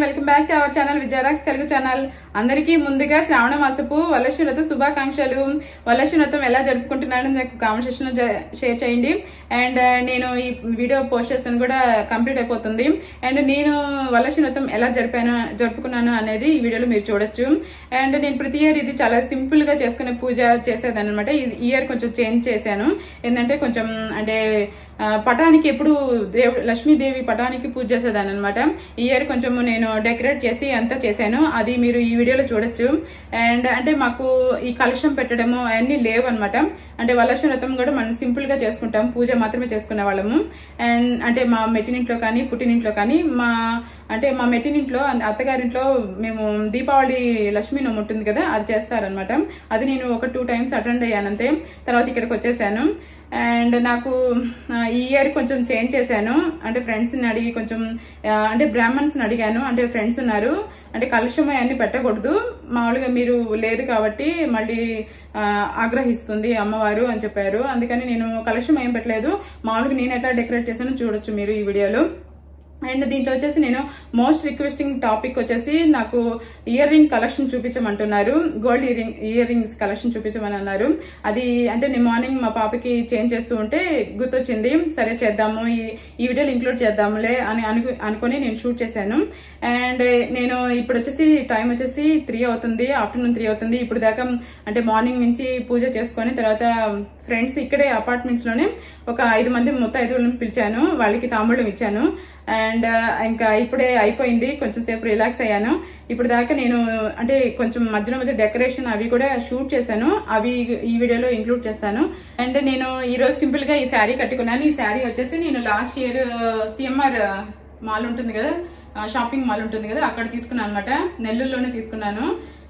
welcome back to our channel Vidyarocks Telugu channel అందరికీ ముందుగా శ్రావణ మాసపు వలశ వ్రత శుభాకాంక్షలు వలశ వ్రతం ఎలా జరుపుకుంటున్నాను నాకు కామెంట్ సెక్షన్ లో షేర్ చేయండి అండ్ నేను ఈ వీడియో పోస్ట్ చేస్తాను కూడా కంప్లీట్ అయిపోతుంది అండ్ నేను వలశ వ్రతం ఎలా జరిపాను జరుపుకున్నాను అనేది ఈ వీడియోలో మీరు చూడొచ్చు అండ్ నేను ప్రతి ఇయర్ ఇది చాలా సింపుల్ గా చేసుకునే పూజ చేసేదాన్ని అనమాట ఈ ఇయర్ కొంచెం చేంజ్ చేశాను ఏంటంటే కొంచెం అంటే ఆ, పటానికి ఎప్పుడు దేవు లక్ష్మీదేవి పటానికి పూజ చేసేదాన్ని అనమాట ఈ ఇయర్ కొంచెం నేను డెకరేట్ చేసి అంతా చేశాను అది మీరు ఈ వీడియోలో చూడొచ్చు అండ్ అంటే మాకు ఈ కలశం పెట్టడము అవన్నీ లేవు అనమాట అంటే వలక్ష వ్రతం కూడా మనం సింపుల్ గా చేసుకుంటాం పూజ మాత్రమే చేసుకునే వాళ్ళము అండ్ అంటే మా మెట్టినింట్లో కానీ పుట్టినింట్లో కానీ మా అంటే మా మెట్టినింట్లో అత్తగారింట్లో మేము దీపావళి లక్ష్మీ నోము ఉంటుంది కదా అది చేస్తారనమాట అది నేను ఒక టూ టైమ్స్ అటెండ్ అయ్యాను అంతే తర్వాత ఇక్కడికి వచ్చేసాను అండ్ నాకు ఆ, ఈ ఇయర్ కొంచెం చేంజ్ చేశాను అంటే ఫ్రెండ్స్ని అడిగి కొంచెం ఆ, అంటే బ్రాహ్మణ్స్ని అడిగాను అంటే ఫ్రెండ్స్ ఉన్నారు అంటే కలుషం అన్ని పెట్టకూడదు మామూలుగా మీరు లేదు కాబట్టి మళ్ళీ ఆ, ఆగ్రహిస్తుంది అమ్మవారు అని చెప్పారు అందుకని నేను కలుషం ఏం పెట్టలేదు మామూలుగా నేను ఎట్లా డెకరేట్ చేశానో చూడొచ్చు మీరు ఈ వీడియోలో అండ్ దీంట్లో వచ్చేసి నేను మోస్ట్ రిక్వెస్టింగ్ టాపిక్ వచ్చేసి నాకు ఇయర్ రింగ్ కలెక్షన్ చూపించమంటున్నారు gold ear ring ear rings collection చూపించమని అన్నారు అది అంటే నేను మార్నింగ్ మా పాపకి చేంజ్ చేస్తూ ఉంటే గుర్తొచ్చింది సరే చేద్దాము ఈ ఈ వీడియోలో ఇంక్లూడ్ చేద్దాంలే అని అను అనుకొని నేను షూట్ చేశాను అండ్ నేను ఇప్పుడు వచ్చేసి టైం వచ్చేసి త్రీ అవుతుంది ఆఫ్టర్నూన్ త్రీ అవుతుంది ఇప్పుడు దాకా అంటే మార్నింగ్ నుంచి పూజ చేసుకొని తర్వాత ఫ్రెండ్స్ ఇక్కడే అపార్ట్మెంట్స్ లోనే ఒక ఐదు మంది మొత్తం ఐదుగురిని పిలిచాను వాళ్ళకి తాంబూలం ఇచ్చాను అండ్ ఇంకా ఇప్పుడే అయిపోయింది కొంచెం సేపు రిలాక్స్ అయ్యాను ఇప్పుడు దాకా నేను అంటే కొంచెం మధ్యలో మధ్య డెకరేషన్ అవి కూడా షూట్ చేశాను అవి ఈ వీడియోలో ఇంక్లూడ్ చేస్తాను అండ్ నేను ఈ రోజు సింపుల్ గా ఈ శారీ కట్టుకున్నాను ఈ శారీ వచ్చేసి నేను లాస్ట్ ఇయర్ సిఎంఆర్ మాల్ ఉంటుంది కదా షాపింగ్ మాల్ ఉంటుంది కదా అక్కడ తీసుకున్నాను అనమాట నెల్లూరులోనే తీసుకున్నాను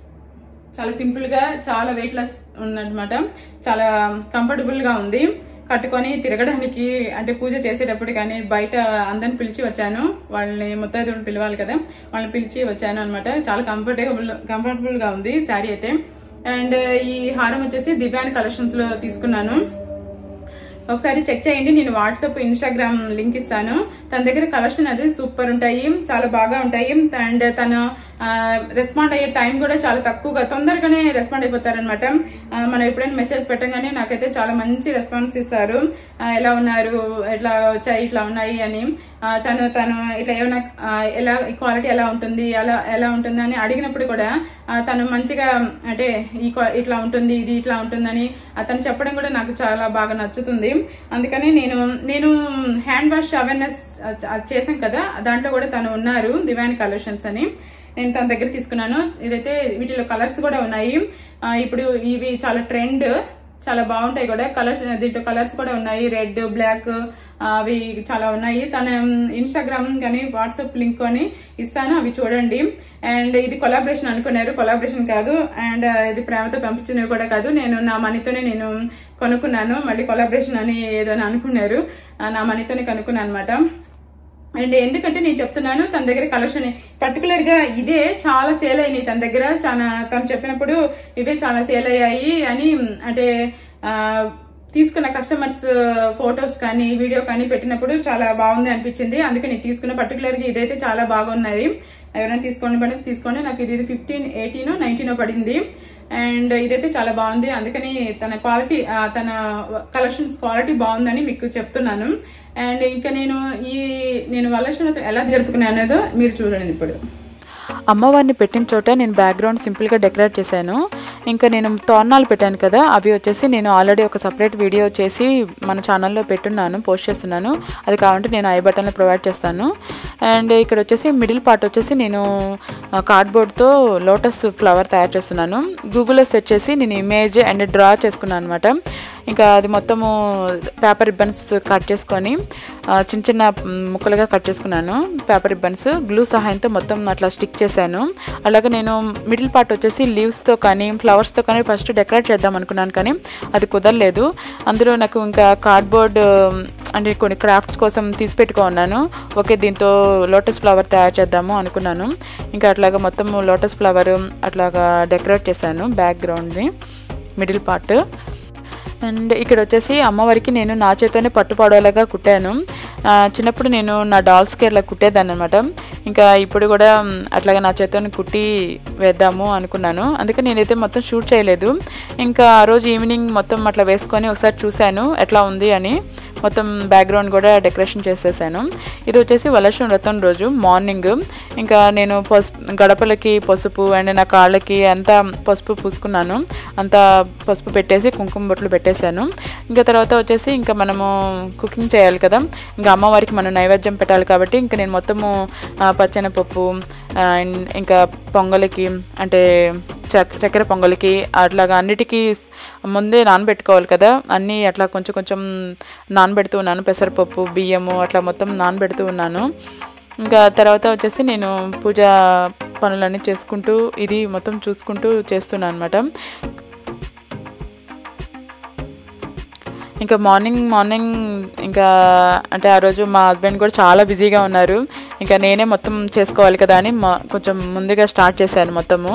చాలా సింపుల్ గా చాలా వెయిట్ లెస్ ఉన్నమాట చాలా కంఫర్టబుల్ గా ఉంది కట్టుకొని తిరగడానికి అంటే పూజ చేసేటప్పుడు కానీ బయట అందరిని పిలిచి వచ్చాను వాళ్ళని ముత్తైదుని పిలవాలి కదా వాళ్ళని పిలిచి వచ్చాను అనమాట చాలా కంఫర్టబుల్ కంఫర్టబుల్ గా ఉంది శారీ అయితే అండ్ ఈ హారం వచ్చేసి దివ్యాని కలెక్షన్స్ లో తీసుకున్నాను ఒకసారి చెక్ చేయండి నేను వాట్సాప్ ఇన్స్టాగ్రామ్ లింక్ ఇస్తాను తన దగ్గర కలెక్షన్ అది సూపర్ ఉంటాయి చాలా బాగా ఉంటాయి అండ్ తను రెస్పాండ్ అయ్యే టైం కూడా చాలా తక్కువగా తొందరగానే రెస్పాండ్ అయిపోతారనమాట మనం ఎప్పుడైనా మెసేజ్ పెట్టగానే నాకైతే చాలా మంచి రెస్పాన్స్ ఇస్తారు ఆ, ఎలా ఉన్నారు ఎట్లా వచ్చాయి ఇట్లా ఉన్నాయి అని ఆ, తను తను ఇట్లా ఏమైనా ఆ, ఎలా క్వాలిటీ ఎలా ఉంటుంది ఎలా ఎలా ఉంటుంది అని అడిగినప్పుడు కూడా ఆ, తను మంచిగా అంటే ఈ క్వా- ఇట్లా ఉంటుంది ఇది ఇట్లా ఉంటుందని అతను చెప్పడం కూడా నాకు చాలా బాగా నచ్చుతుంది అందుకని నేను నేను హ్యాండ్ వాష్ అవేర్నెస్ చేశాం కదా దాంట్లో కూడా తను ఉన్నారు దివాని కలెక్షన్స్ అని నేను తన దగ్గర తీసుకున్నాను ఇదైతే వీటిలో కలర్స్ కూడా ఉన్నాయి ఆ, ఇప్పుడు ఇవి చాలా ట్రెండ్ చాలా బాగుంటాయి కూడా కలర్స్ దీంట్లో కలర్స్ కూడా ఉన్నాయి రెడ్ బ్లాక్ అవి చాలా ఉన్నాయి తన ఇన్స్టాగ్రామ్ కానీ వాట్సాప్ లింక్ అని ఇస్తాను అవి చూడండి అండ్ ఇది కొలాబరేషన్ అనుకున్నారు కొలాబరేషన్ కాదు అండ్ ఇది ప్రేమతో పంపించినవి కూడా కాదు నేను నా మనీతోనే నేను కొనుక్కున్నాను మళ్ళీ కొలాబరేషన్ అని ఏదో అని అనుకున్నారు ఆ, నా మనీతోనే కనుక్కున్నాను అనమాట అండ్ ఎందుకంటే నేను చెప్తున్నాను తన దగ్గర కలెక్షన్ పర్టికులర్ గా ఇదే చాలా సేల్ అయినాయి తన దగ్గర చాలా తను చెప్పినప్పుడు ఇవే చాలా సేల్ అయ్యాయి అని అంటే ఆ, తీసుకున్న కస్టమర్స్ ఫొటోస్ కానీ వీడియో కానీ పెట్టినప్పుడు చాలా బాగుంది అనిపించింది అందుకే నేను తీసుకున్న పర్టికులర్ గా ఇదైతే చాలా బాగున్నాయి ఎవరైనా తీసుకోండి పడితే తీసుకోండి నాకు ఇది ఫిఫ్టీన్ ఎయిటీనో నైన్టీనో పడింది అండ్ ఇదైతే చాలా బాగుంది అందుకని తన క్వాలిటీ ఆ, తన కలెక్షన్స్ క్వాలిటీ బాగుందని మీకు చెప్తున్నాను అండ్ ఇంకా నేను ఈ నేను వలసనతో ఎలా జరుపుకున్నానో మీరు చూడండి ఇప్పుడు అమ్మవారిని పెట్టిన చోట నేను బ్యాక్గ్రౌండ్ సింపుల్గా డెకరేట్ చేశాను ఇంకా నేను తోరణాలు పెట్టాను కదా అవి వచ్చేసి నేను ఆల్రెడీ ఒక సపరేట్ వీడియో చేసి మన ఛానల్లో పెట్టున్నాను పోస్ట్ చేస్తున్నాను అది కావాలంటే నేను ఐ బటన్లో ప్రొవైడ్ చేస్తాను అండ్ ఇక్కడ వచ్చేసి మిడిల్ పార్ట్ వచ్చేసి నేను కార్డ్బోర్డ్తో లోటస్ ఫ్లవర్ తయారు చేస్తున్నాను గూగుల్లో సెర్చ్ చేసి నేను ఇమేజ్ అండ్ డ్రా చేసుకున్నాను అనమాట ఇంకా అది మొత్తము పేపర్ రిబ్బన్స్ కట్ చేసుకొని ఆ, చిన్న చిన్న మ్, ముక్కలుగా కట్ చేసుకున్నాను పేపర్ రిబ్బన్స్ గ్లూ సహాయంతో మొత్తం అట్లా స్టిక్ చేశాను అలాగే నేను మిడిల్ పార్ట్ వచ్చేసి లీవ్స్తో కానీ ఫ్లవర్స్తో కానీ ఫస్ట్ డెకరేట్ చేద్దాం అనుకున్నాను కానీ అది కుదరలేదు అందులో నాకు ఇంకా కార్డ్బోర్డ్ అంటే కొన్ని క్రాఫ్ట్స్ కోసం తీసి పెట్టుకున్నాను ఓకే దీంతో లోటస్ ఫ్లవర్ తయారు చేద్దాము అనుకున్నాను ఇంకా అట్లాగా మొత్తం లోటస్ ఫ్లవర్ అట్లాగా డెకరేట్ చేశాను బ్యాక్గ్రౌండ్ని మిడిల్ పార్ట్ అండ్ ఇక్కడ వచ్చేసి అమ్మవారికి నేను నా చేతోనే పట్టుపాడేలాగా కుట్టాను ఆ, చిన్నప్పుడు నేను నా డాల్స్కి అట్లా కుట్టేదాన్ని అనమాట ఇంకా ఇప్పుడు కూడా మ్, అట్లాగే నా చేతిని కుట్టి వేద్దాము అనుకున్నాను అందుకే నేనైతే మొత్తం షూట్ చేయలేదు ఇంకా ఆ రోజు ఈవినింగ్ మొత్తం అట్లా వేసుకొని ఒకసారి చూశాను ఎట్లా ఉంది అని మొత్తం బ్యాక్గ్రౌండ్ కూడా డెకరేషన్ చేసేసాను ఇది వచ్చేసి వలసం వ్రతం రోజు మార్నింగ్ ఇంకా నేను పసుపు గడపలకి పసుపు అండ్ నా కాళ్ళకి అంతా పసుపు పూసుకున్నాను అంతా పసుపు పెట్టేసి కుంకుమ బొట్లు పెట్టేశాను ఇంకా తర్వాత వచ్చేసి ఇంకా మనము కుకింగ్ చేయాలి కదా ఇంకా అమ్మవారికి మనం నైవేద్యం పెట్టాలి కాబట్టి ఇంకా నేను మొత్తము ఆ, పచ్చెనపప్పు ఆ, అండ్ ఇంకా పొంగలికి అంటే చక్ చక్కెర పొంగలికి అట్లాగా అన్నిటికీ ముందే నానబెట్టుకోవాలి కదా అన్నీ అట్లా కొంచెం కొంచెం నానబెడుతూ ఉన్నాను పెసరపప్పు బియ్యము అట్లా మొత్తం నానబెడుతూ ఉన్నాను ఇంకా తర్వాత వచ్చేసి నేను పూజ పనులన్నీ చేసుకుంటూ ఇది మొత్తం చూసుకుంటూ చేస్తున్నాను అనమాట ఇంకా మార్నింగ్ మార్నింగ్ ఇంకా అంటే ఆ రోజు మా హస్బెండ్ కూడా చాలా బిజీగా ఉన్నారు ఇంకా నేనే మొత్తం చేసుకోవాలి కదా అని మా కొంచెం ముందుగా స్టార్ట్ చేశాను మొత్తము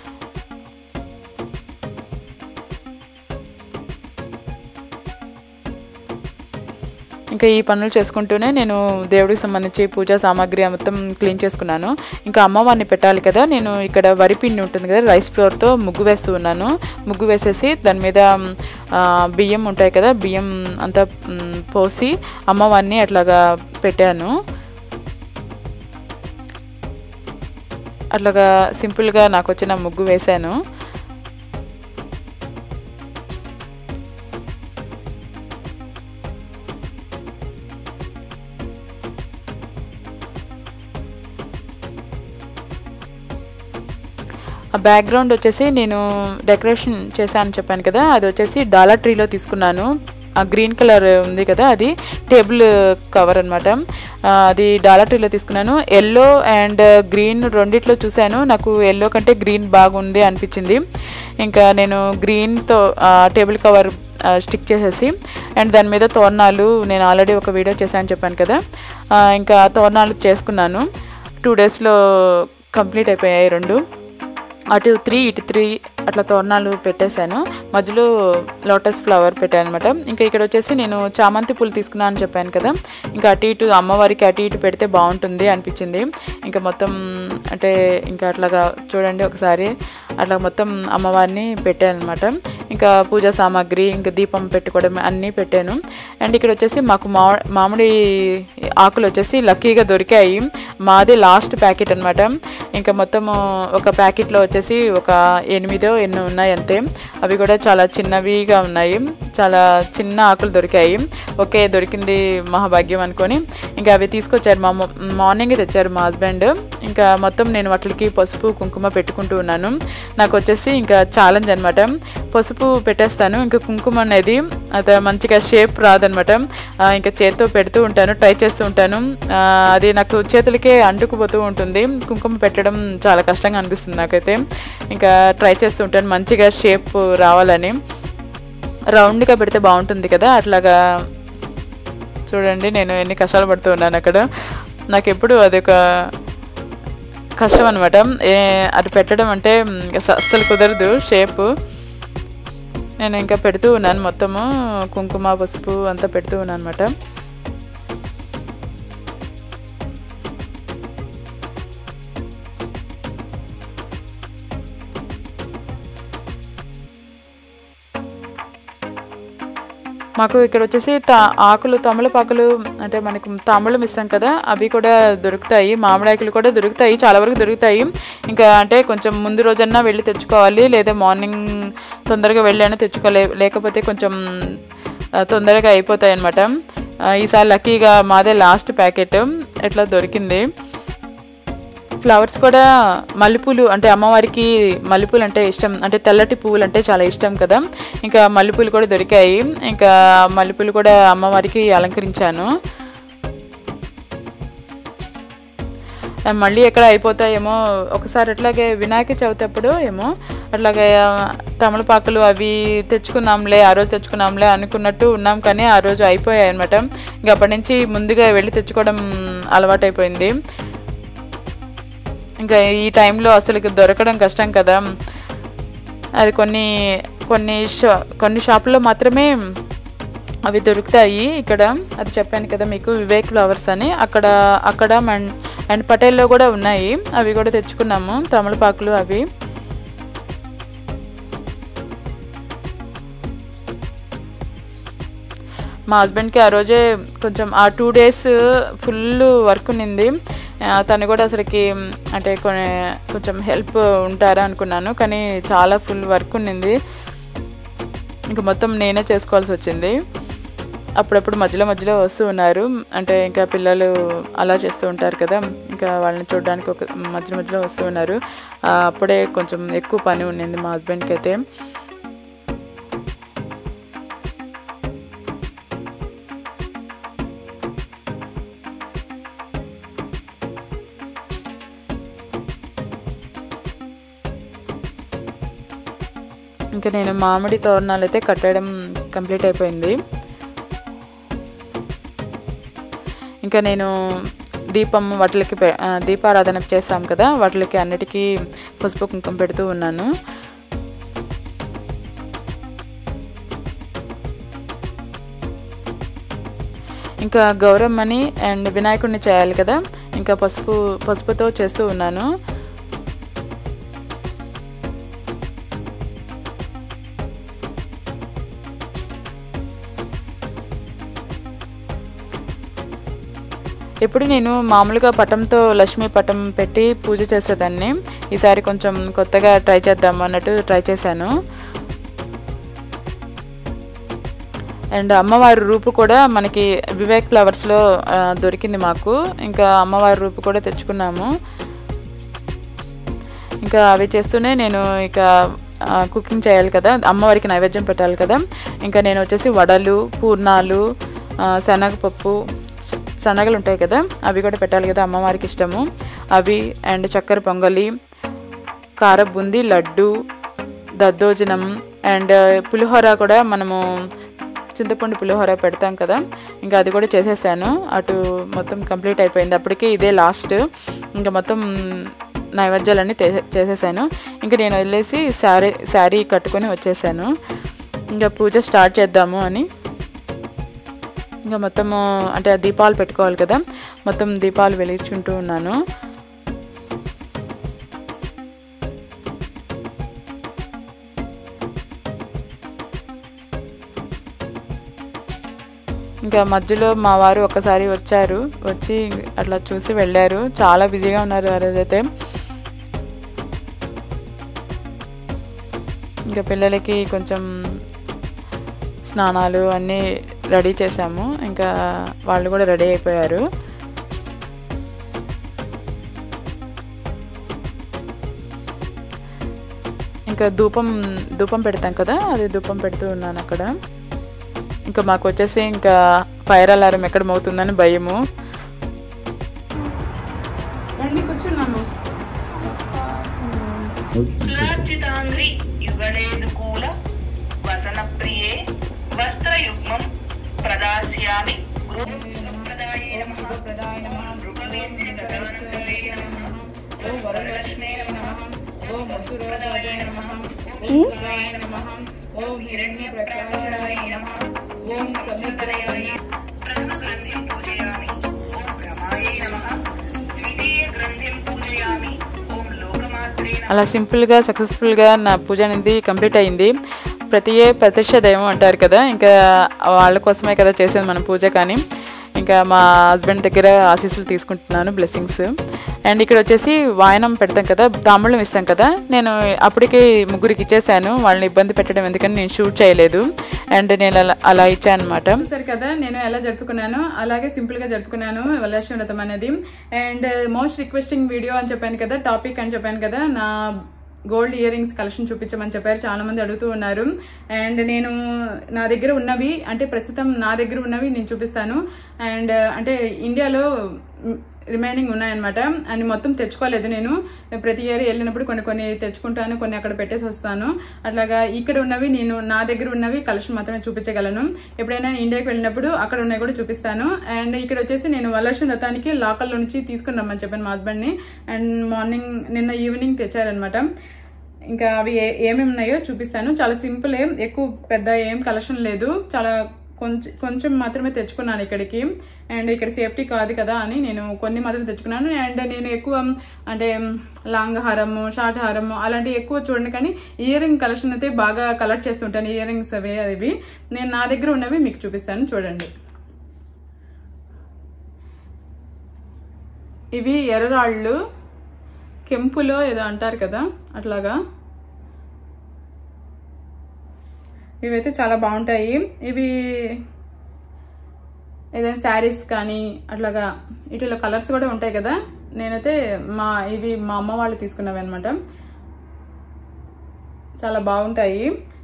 ఇంకా ఈ పనులు చేసుకుంటూనే నేను దేవుడికి సంబంధించి పూజా సామాగ్రి మొత్తం క్లీన్ చేసుకున్నాను ఇంకా అమ్మవారిని పెట్టాలి కదా నేను ఇక్కడ వరి పిండి ఉంటుంది కదా రైస్ ఫ్లోర్తో ముగ్గు వేస్తూ ఉన్నాను ముగ్గు వేసేసి దాని మీద ఆ, బియ్యం ఉంటాయి కదా బియ్యం అంతా మ్, పోసి అమ్మవారిని అట్లాగా పెట్టాను అట్లాగా సింపుల్గా నాకు వచ్చిన ముగ్గు వేశాను ఆ బ్యాక్గ్రౌండ్ వచ్చేసి నేను డెకరేషన్ చేశాను చెప్పాను కదా అది వచ్చేసి డాలర్ ట్రీలో తీసుకున్నాను ఆ గ్రీన్ కలర్ ఉంది కదా అది టేబుల్ కవర్ అనమాట అది డాలర్ ట్రీలో తీసుకున్నాను ఎల్లో అండ్ గ్రీన్ రెండిట్లో చూశాను నాకు ఎల్లో కంటే గ్రీన్ బాగుంది అనిపించింది ఇంకా నేను గ్రీన్తో టేబుల్ కవర్ స్టిక్ చేసేసి అండ్ దాని మీద తోరణాలు నేను ఆల్రెడీ ఒక వీడియో చేశాను చెప్పాను కదా ఆ, ఇంకా తోరణాలు చేసుకున్నాను టూ డేస్లో కంప్లీట్ అయిపోయాయి రెండు అటు త్రీ ఇటు త్రీ అట్లా తోరణాలు పెట్టేశాను మధ్యలో లోటస్ ఫ్లవర్ పెట్టాను అనమాట ఇంకా ఇక్కడ వచ్చేసి నేను చామంతి పూలు తీసుకున్నాను అని చెప్పాను కదా ఇంకా అటు ఇటు అమ్మవారికి అటు ఇటు పెడితే బాగుంటుంది అనిపించింది ఇంకా మొత్తం అంటే ఇంకా అట్లాగా చూడండి ఒకసారి అట్లా మొత్తం అమ్మవారిని పెట్టాను అనమాట ఇంకా పూజా సామాగ్రి ఇంకా దీపం పెట్టుకోవడం అన్నీ పెట్టాను అండ్ ఇక్కడ వచ్చేసి మాకు మా మామిడి ఆకులు వచ్చేసి లక్కీగా దొరికాయి మాది లాస్ట్ ప్యాకెట్ అనమాట ఇంకా మొత్తము ఒక ప్యాకెట్లో వచ్చేసి ఒక ఎనిమిదో ఎన్నో ఉన్నాయి అంతే అవి కూడా చాలా చిన్నవిగా ఉన్నాయి చాలా చిన్న ఆకులు దొరికాయి ఓకే దొరికింది మహాభాగ్యం అనుకొని ఇంకా అవి తీసుకొచ్చారు మా మార్నింగ్ తెచ్చారు మా హస్బెండ్ ఇంకా మొత్తం నేను వాటికి పసుపు కుంకుమ పెట్టుకుంటూ ఉన్నాను నాకు వచ్చేసి ఇంకా ఛాలెంజ్ అనమాట పసుపు పెట్టేస్తాను ఇంకా కుంకుమ అనేది అది మంచిగా షేప్ రాదనమాట ఆ, ఇంకా చేత్తో పెడుతూ ఉంటాను ట్రై చేస్తూ ఉంటాను ఆ, అది నాకు చేతులకే అంటుకుపోతూ ఉంటుంది కుంకుమ పెట్టడం చాలా కష్టంగా అనిపిస్తుంది నాకైతే ఇంకా ట్రై చేస్తూ ఉంటాను మంచిగా షేప్ రావాలని రౌండ్గా పెడితే బాగుంటుంది కదా అట్లాగా చూడండి నేను ఎన్ని కష్టాలు పడుతూ ఉన్నాను అక్కడ నాకు ఎప్పుడు అదొక కష్టం అనమాట అది పెట్టడం అంటే మ్, అస- అస్సలు కుదరదు షేప్ నేను ఇంకా పెడుతూ ఉన్నాను మొత్తము కుంకుమ పసుపు అంతా పెడుతూ ఉన్నాను అనమాట మాకు ఇక్కడ వచ్చేసి తా ఆకులు తమలపాకులు అంటే మనకు తమిళం ఇస్తాం కదా అవి కూడా దొరుకుతాయి మామిడాకులు కూడా దొరుకుతాయి చాలా వరకు దొరుకుతాయి ఇంకా అంటే కొంచెం ముందు రోజన్నా వెళ్ళి తెచ్చుకోవాలి లేదా మార్నింగ్ తొందరగా వెళ్ళైనా తెచ్చుకోలే లేకపోతే కొంచెం ఆ, తొందరగా అయిపోతాయి అనమాట ఈసారి లక్కీగా మాదే లాస్ట్ ప్యాకెట్ ఎట్లా దొరికింది ఫ్లవర్స్ కూడా మల్లెపూలు అంటే అమ్మవారికి మల్లెపూలు అంటే ఇష్టం అంటే తెల్లటి పువ్వులు అంటే చాలా ఇష్టం కదా ఇంకా మల్లెపూలు కూడా దొరికాయి ఇంకా మల్లెపూలు కూడా అమ్మవారికి అలంకరించాను ఆ, మళ్ళీ ఎక్కడ అయిపోతాయేమో ఒకసారి అట్లాగే వినాయక చవితి అప్పుడు ఏమో అట్లాగే ఆ, తమలపాకులు అవి తెచ్చుకున్నాంలే ఆ రోజు తెచ్చుకున్నాంలే అనుకున్నట్టు ఉన్నాం కానీ ఆ రోజు అయిపోయాయి అనమాట ఇంకా అప్పటి నుంచి ముందుగా వెళ్ళి తెచ్చుకోవడం అలవాటైపోయింది ఇంకా ఈ టైంలో అసలు దొరకడం కష్టం కదా అది కొన్ని కొన్ని షా కొన్ని షాపుల్లో మాత్రమే అవి దొరుకుతాయి ఇక్కడ అది చెప్పాను కదా మీకు వివేక్ ఫ్లవర్స్ అని అక్కడ అక్కడ మన్ అండ్ పటేల్లో కూడా ఉన్నాయి అవి కూడా తెచ్చుకున్నాము తమలపాకులు అవి మా హస్బెండ్కి ఆ రోజే కొంచెం ఆ టూ డేస్ ఫుల్ వర్క్ ఉన్నింది ఆ, తను కూడా అసలుకి అంటే కొన్ని కొంచెం హెల్ప్ ఉంటారా అనుకున్నాను కానీ చాలా ఫుల్ వర్క్ ఉన్నింది ఇంకా మొత్తం నేనే చేసుకోవాల్సి వచ్చింది అప్పుడప్పుడు మధ్యలో మధ్యలో వస్తూ ఉన్నారు అంటే ఇంకా పిల్లలు అలా చేస్తూ ఉంటారు కదా ఇంకా వాళ్ళని చూడడానికి ఒక మధ్య మధ్యలో వస్తూ ఉన్నారు ఆ, అప్పుడే కొంచెం ఎక్కువ పని ఉండింది మా హస్బెండ్కి అయితే ఇంకా నేను మామిడి తోరణాలు అయితే కట్టడం కంప్లీట్ అయిపోయింది ఇంకా నేను దీపం వాటికి పె- ఆ, దీపారాధన చేస్తాం కదా వాటికి అన్నిటికీ పసుపు కుంకుమ పెడుతూ ఉన్నాను ఇంకా గౌరమ్మని అండ్ వినాయకుడిని చేయాలి కదా ఇంకా పసుపు పసుపుతో చేస్తూ ఉన్నాను ఎప్పుడు నేను మామూలుగా పటంతో లక్ష్మీ పటం పెట్టి పూజ చేసేదాన్ని ఈసారి కొంచెం కొత్తగా ట్రై చేద్దాం అన్నట్టు ట్రై చేశాను అండ్ అమ్మవారి రూపు కూడా మనకి వివేక్ ఫ్లవర్స్లో ఆ, దొరికింది మాకు ఇంకా అమ్మవారి రూపు కూడా తెచ్చుకున్నాము ఇంకా అవి చేస్తూనే నేను ఇక ఆ, కుకింగ్ చేయాలి కదా అమ్మవారికి నైవేద్యం పెట్టాలి కదా ఇంకా నేను వచ్చేసి వడలు పూర్ణాలు ఆ, శనగపప్పు శ- శనగలు ఉంటాయి కదా అవి కూడా పెట్టాలి కదా అమ్మవారికి ఇష్టము అవి అండ్ చక్కెర పొంగలి కార బుంది లడ్డు దద్దోజనం అండ్ పులిహోర కూడా మనము చింతపండు పులిహోర పెడతాం కదా ఇంకా అది కూడా చేసేసాను అటు మొత్తం కంప్లీట్ అయిపోయింది అప్పటికే ఇదే లాస్ట్ ఇంకా మొత్తం నైవేద్యాలన్నీ తే- చేసేసాను ఇంకా నేను వెళ్ళేసి శారీ శారీ కట్టుకొని వచ్చేసాను ఇంకా పూజ స్టార్ట్ చేద్దాము అని ఇంకా మొత్తము అంటే ఆ దీపాలు పెట్టుకోవాలి కదా మొత్తం దీపాలు వెలిగించుకుంటూ ఉన్నాను ఇంకా మధ్యలో మా వారు ఒకసారి వచ్చారు వచ్చి అట్లా చూసి వెళ్ళారు చాలా బిజీగా ఉన్నారు ఆ రోజైతే ఇంకా పిల్లలకి కొంచెం స్నానాలు అన్నీ రెడీ చేసాము ఇంకా వాళ్ళు కూడా రెడీ అయిపోయారు ఇంకా ధూపం ధూపం పెడతాం కదా అది ధూపం పెడుతూ ఉన్నాను అక్కడ ఇంకా మాకు వచ్చేసి ఇంకా ఫైర్ అలారం ఎక్కడ మోగుతుందని భయము రండి కూర్చున్నాము సురార్జితాంగ్రి యుగళేదుకూల వసనప్రియే వస్త్రయుగ్మం ప్రదాస్యామి గృహం సుఖప్రదాయే నమః నృపవేశ్య గగనంతరే నమః ఓం వరలక్ష్మే నమః ఓం వసుప్రదాయ నమః ఓం శుభాయ నమః ఓం హిరణ్యప్రకాశాయ నమః ఓం సముద్రయాయ బ్రహ్మగ్రంథిం పూజయామి ఓం బ్రహ్మాయే నమః ద్వితీయ గ్రంథిం పూజయామి ఓం లోకమాత్రే నమః అలా సింపుల్గా సక్సెస్ఫుల్గా నా పూజ అనేది కంప్లీట్ అయింది ప్రతియే ప్రత్యక్ష దైవం అంటారు కదా ఇంకా వాళ్ళ కోసమే కదా చేసేది మన పూజ కానీ ఇంకా మా హస్బెండ్ దగ్గర ఆశీస్సులు తీసుకుంటున్నాను బ్లెస్సింగ్స్ అండ్ ఇక్కడ వచ్చేసి వాయనం పెడతాం కదా తాంబూలం ఇస్తాం కదా నేను అప్పటికి ముగ్గురికి ఇచ్చేసాను వాళ్ళని ఇబ్బంది పెట్టడం ఎందుకని నేను షూట్ చేయలేదు అండ్ నేను అలా అలా ఇచ్చాను అనమాట చూసారు కదా నేను ఎలా జరుపుకున్నాను అలాగే సింపుల్ గా జరుపుకున్నాను వరలక్ష్మి వ్రతం అనేది అండ్ మోస్ట్ రిక్వెస్టింగ్ వీడియో అని చెప్పాను కదా టాపిక్ అని చెప్పాను కదా నా గోల్డ్ ఇయర్ రింగ్స్ కలెక్షన్ చూపించమని చెప్పారు చాలా మంది అడుగుతూ ఉన్నారు అండ్ నేను నా దగ్గర ఉన్నవి అంటే ప్రస్తుతం నా దగ్గర ఉన్నవి నేను చూపిస్తాను అండ్ అంటే ఇండియాలో రిమైనింగ్ ఉన్నాయన్నమాట అని మొత్తం తెచ్చుకోలేదు నేను ప్రతి ఇయర్ వెళ్ళినప్పుడు కొన్ని కొన్ని తెచ్చుకుంటాను కొన్ని అక్కడ పెట్టేసి వస్తాను అట్లాగా ఇక్కడ ఉన్నవి నేను నా దగ్గర ఉన్నవి కలెక్షన్ మాత్రమే చూపించగలను ఎప్పుడైనా ఇండియాకి వెళ్ళినప్పుడు అక్కడ ఉన్నవి కూడా చూపిస్తాను అండ్ ఇక్కడ వచ్చేసి నేను వరలక్ష్మి వ్రతానికి లోకల్లో నుంచి తీసుకుని రమ్మని చెప్పాను మా హస్బెండ్ని అండ్ మార్నింగ్ నిన్న ఈవినింగ్ తెచ్చారనమాట ఇంకా అవి ఏ- ఏమేమి ఉన్నాయో చూపిస్తాను చాలా సింపుల్ ఏం ఎక్కువ పెద్ద ఏం కలెక్షన్ లేదు చాలా కొంచెం కొంచెం మాత్రమే తెచ్చుకున్నాను ఇక్కడికి అండ్ ఇక్కడ సేఫ్టీ కాదు కదా అని నేను కొన్ని మాత్రం తెచ్చుకున్నాను అండ్ నేను ఎక్కువ అంటే లాంగ్ హారము షార్ట్ హారము అలాంటివి ఎక్కువ చూడండి కానీ ఇయర్ రింగ్ కలెక్షన్ అయితే బాగా కలెక్ట్ చేస్తుంటాను ఇయర్ రింగ్స్ అవే అవి నేను నా దగ్గర ఉన్నవి మీకు చూపిస్తాను చూడండి ఇవి ఎర్రరాళ్ళు కెంపులో ఏదో అంటారు కదా అట్లాగా ఇవైతే చాలా బాగుంటాయి ఇవి ఏదైనా శారీస్ కానీ అట్లాగా వీటిలో కలర్స్ కూడా ఉంటాయి కదా నేనైతే మా ఇవి మా అమ్మ వాళ్ళు తీసుకున్నవి అనమాట చాలా బాగుంటాయి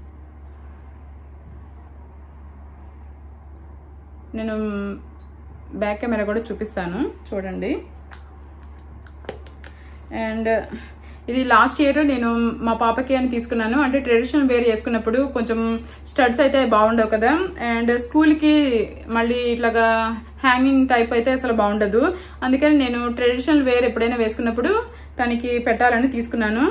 నేను బ్యాక్ కెమెరా కూడా చూపిస్తాను చూడండి అండ్ ఇది లాస్ట్ ఇయర్ నేను మా పాపకి అని తీసుకున్నాను అంటే ట్రెడిషనల్ వేర్ చేసుకున్నప్పుడు కొంచెం స్టడ్స్ అయితే బాగుండవు కదా అండ్ స్కూల్కి మళ్ళీ ఇట్లాగా హ్యాంగింగ్ టైప్ అయితే అసలు బాగుండదు అందుకని నేను ట్రెడిషనల్ వేర్ ఎప్పుడైనా వేసుకున్నప్పుడు తనకి పెట్టాలని తీసుకున్నాను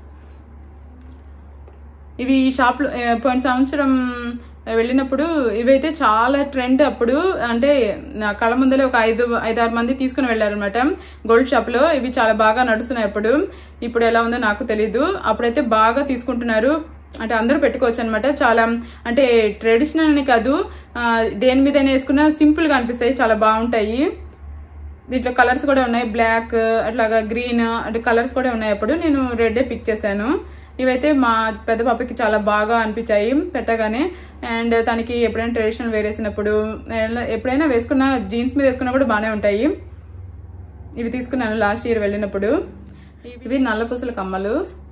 ఇవి ఈ షాప్లో ఆ, పోయిన సంవత్సరం వెళ్ళినప్పుడు ఇవైతే చాలా ట్రెండ్ అప్పుడు అంటే నా కళ్ళ ముందరే ఒక ఐదు ఐదారు మంది తీసుకుని వెళ్ళారనమాట గోల్డ్ షాప్ లో ఇవి చాలా బాగా నడుస్తున్నాయి అప్పుడు ఇప్పుడు ఎలా ఉందో నాకు తెలీదు అప్పుడైతే బాగా తీసుకుంటున్నారు అంటే అందరూ పెట్టుకోవచ్చు అనమాట చాలా అంటే ట్రెడిషనల్ అని కాదు ఆ, దేని మీద వేసుకున్నా సింపుల్ గా అనిపిస్తాయి చాలా బాగుంటాయి దీంట్లో కలర్స్ కూడా ఉన్నాయి బ్లాక్ అట్లాగా గ్రీన్ అంటే కలర్స్ కూడా ఉన్నాయి అప్పుడు నేను రెడ్ పిక్ చేశాను ఇవైతే మా పెద్ద పాపకి చాలా బాగా అనిపించాయి పెట్టగానే అండ్ తనకి ఎప్పుడైనా ట్రెడిషనల్ వేర్ వేసినప్పుడు ఎలా- ఎప్పుడైనా వేసుకున్న జీన్స్ మీద వేసుకున్నా కూడా బాగానే ఉంటాయి ఇవి తీసుకున్నాను లాస్ట్ ఇయర్ వెళ్ళినప్పుడు ఇవి నల్ల పూసల కమ్మలు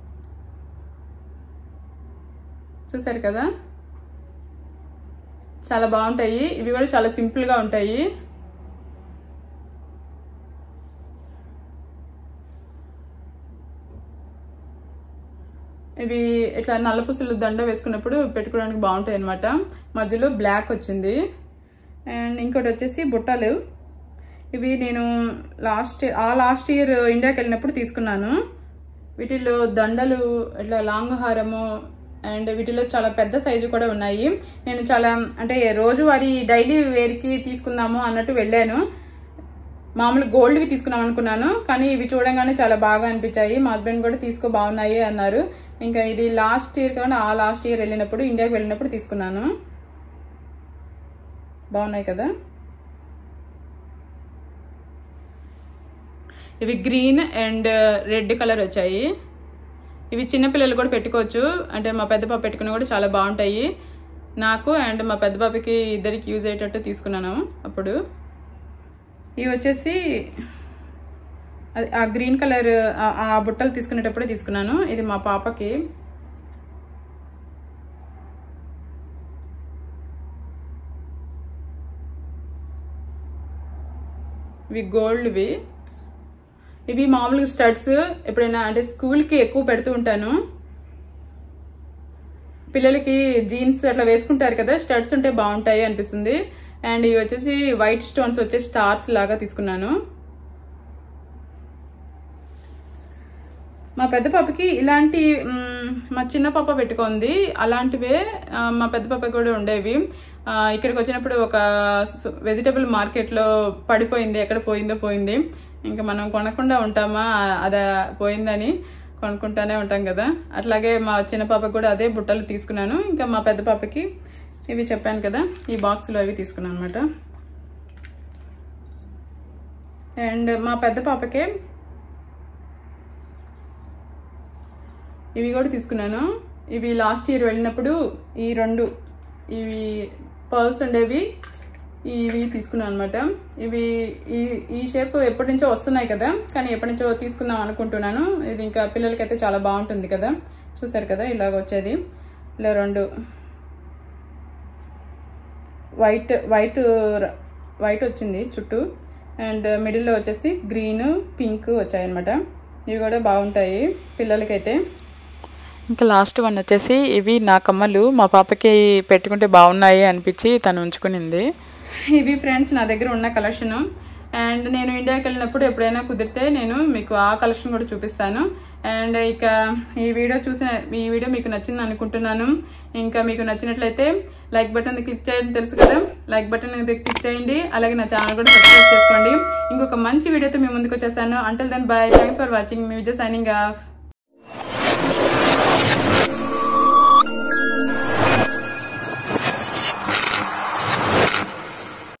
చూసారు కదా చాలా బాగుంటాయి ఇవి కూడా చాలా సింపుల్ గా ఉంటాయి ఇవి ఇట్లా నల్ల పూసలు దండ వేసుకున్నప్పుడు పెట్టుకోవడానికి బాగుంటాయి అనమాట మధ్యలో బ్లాక్ వచ్చింది అండ్ ఇంకోటి వచ్చేసి బుట్టలు ఇవి నేను లాస్ట్ ఆ లాస్ట్ ఇయర్ ఇండియాకి వెళ్ళినప్పుడు తీసుకున్నాను వీటిల్లో దండలు ఇట్లా లాంగ్ హారము అండ్ వీటిలో చాలా పెద్ద సైజు కూడా ఉన్నాయి నేను చాలా అంటే రోజువారీ డైలీ వేర్కి తీసుకుందాము అన్నట్టు వెళ్ళాను మామూలు గోల్డ్వి తీసుకున్నాం అనుకున్నాను కానీ ఇవి చూడంగానే చాలా బాగా అనిపించాయి మా హస్బెండ్ కూడా తీసుకో బాగున్నాయి అన్నారు ఇంకా ఇది లాస్ట్ ఇయర్ కానీ ఆ లాస్ట్ ఇయర్ వెళ్ళినప్పుడు ఇండియాకి వెళ్ళినప్పుడు తీసుకున్నాను బాగున్నాయి కదా ఇవి గ్రీన్ అండ్ రెడ్ కలర్ వచ్చాయి ఇవి చిన్నపిల్లలు కూడా పెట్టుకోవచ్చు అంటే మా పెద్ద పాప పెట్టుకుని కూడా చాలా బాగుంటాయి నాకు అండ్ మా పెద్ద పాపకి ఇద్దరికి యూజ్ అయ్యేటట్టు తీసుకున్నాను అప్పుడు ఇవి వచ్చేసి అది ఆ గ్రీన్ కలర్ ఆ- ఆ బుట్టలు తీసుకునేటప్పుడే తీసుకున్నాను ఇది మా పాపకి ఇవి గోల్డ్వి ఇవి మామూలుగా స్టడ్స్ ఎప్పుడైనా అంటే స్కూల్కి ఎక్కువ పెడుతూ ఉంటాను పిల్లలకి జీన్స్ అట్లా వేసుకుంటారు కదా స్టడ్స్ ఉంటే బాగుంటాయి అనిపిస్తుంది అండ్ ఇవి వచ్చేసి వైట్ స్టోన్స్ వచ్చే స్టార్స్ లాగా తీసుకున్నాను మా పెద్ద పాపకి ఇలాంటి మ్, మా చిన్న పాప పెట్టుకుంది అలాంటివే ఆ, మా పెద్ద పాప కూడా ఉండేవి ఆ, ఇక్కడికి వచ్చినప్పుడు ఒక వెజిటబుల్ మార్కెట్లో పడిపోయింది ఎక్కడ పోయిందో పోయింది ఇంకా మనం కొనకుండా ఉంటామా అది పోయిందని కొనుక్కుంటానే ఉంటాం కదా అట్లాగే మా చిన్న పాపకి కూడా అదే బుట్టలు తీసుకున్నాను ఇంకా మా పెద్ద పాపకి ఇవి చెప్పాను కదా ఈ బాక్స్లో అవి తీసుకున్నాను అనమాట అండ్ మా పెద్ద పాపకే ఇవి కూడా తీసుకున్నాను ఇవి లాస్ట్ ఇయర్ వెళ్ళినప్పుడు ఈ రెండు ఇవి పర్ల్స్ ఉండేవి ఇవి తీసుకున్నాను అనమాట ఇవి ఈ ఈ షేప్ ఎప్పటి నుంచో వస్తున్నాయి కదా కానీ ఎప్పటి నుంచో తీసుకుందాం అనుకుంటున్నాను ఇది ఇంకా పిల్లలకైతే చాలా బాగుంటుంది కదా చూసారు కదా ఇలాగ వచ్చేది ఇలా రెండు వైట్ వైట్ ర- వైట్ వచ్చింది చుట్టూ అండ్ మిడిల్లో వచ్చేసి గ్రీన్ పింక్ వచ్చాయన్నమాట ఇవి కూడా బాగుంటాయి పిల్లలకైతే ఇంకా లాస్ట్ వన్ వచ్చేసి ఇవి నా కమ్మలు మా పాపకి పెట్టుకుంటే బాగున్నాయి అనిపించి తను ఉంచుకునింది ఇవి ఫ్రెండ్స్ నా దగ్గర ఉన్న కలెక్షన్ అండ్ నేను ఇండియాకి వెళ్ళినప్పుడు ఎప్పుడైనా కుదిరితే నేను మీకు ఆ కలెక్షన్ కూడా చూపిస్తాను అండ్ ఇక ఈ వీడియో చూసిన ఈ వీడియో మీకు నచ్చింది అనుకుంటున్నాను ఇంకా మీకు నచ్చినట్లయితే లైక్ బటన్ క్లిక్ చేయడం తెలుసు కదా లైక్ బటన్ అయితే క్లిక్ చేయండి అలాగే నా ఛానల్ కూడా సబ్స్క్రైబ్ చేసుకోండి ఇంకొక మంచి వీడియోతో మీ ముందుకు వచ్చేస్తాను until then bye thanks for watching మీ విజయ్ సైనింగ్ ఆఫ్